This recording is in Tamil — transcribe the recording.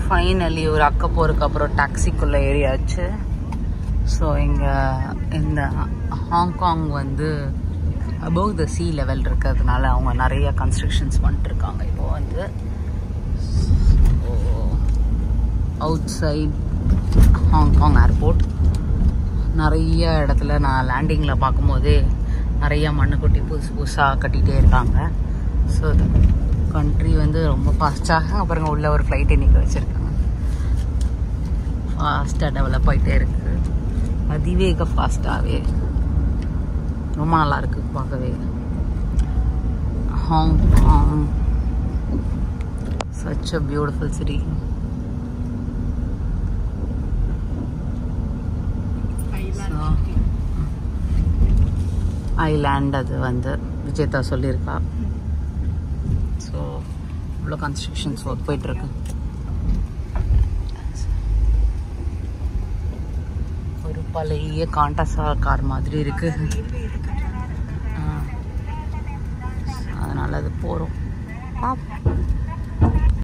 ஃபைனலி ஒரு அக்கப்போருக்கு அப்புறம் டாக்ஸிக்குள்ளே ஏறியாச்சு ஸோ இங்கே இந்த ஹாங்காங் வந்து அபவ் த சி லெவல் இருக்கிறதுனால அவங்க நிறைய கன்ஸ்ட்ரக்ஷன்ஸ் பண்ணிட்டுருக்காங்க இப்போ வந்து அவுட் சைட் ஹாங்காங் ஏர்போர்ட் நிறைய இடத்துல நான் லேண்டிங்கில் பார்க்கும்போதே நிறைய மண்ணு கொட்டி புதுசு புதுசாக கட்டிகிட்டே இருக்காங்க ஸோ கண்ட்ரி வந்து ரொம்ப ஃபாஸ்ட்டாக அப்புறம் உள்ள ஒரு ஃப்ளைட் இன்னைக்கு வச்சுருக்காங்க ஃபாஸ்ட்டாக டெவலப் ஆகிட்டே இருக்குது அதிவேக ஃபாஸ்ட்டாகவே ரொம்ப நல்லா இருக்கு பார்க்கவே Hong Kong such a beautiful city island அது வந்து விஜேதா சொல்லியிருக்கா ஸோ இவ்வளோ கன்ஸ்ட்ரக்ஷன்ஸ் ஒர்க் போயிட்டுருக்கு ஒரு பழைய காண்டாசா கார் மாதிரி இருக்கு ஆ. அதனால அது போகிறோம் பார்ப்போம்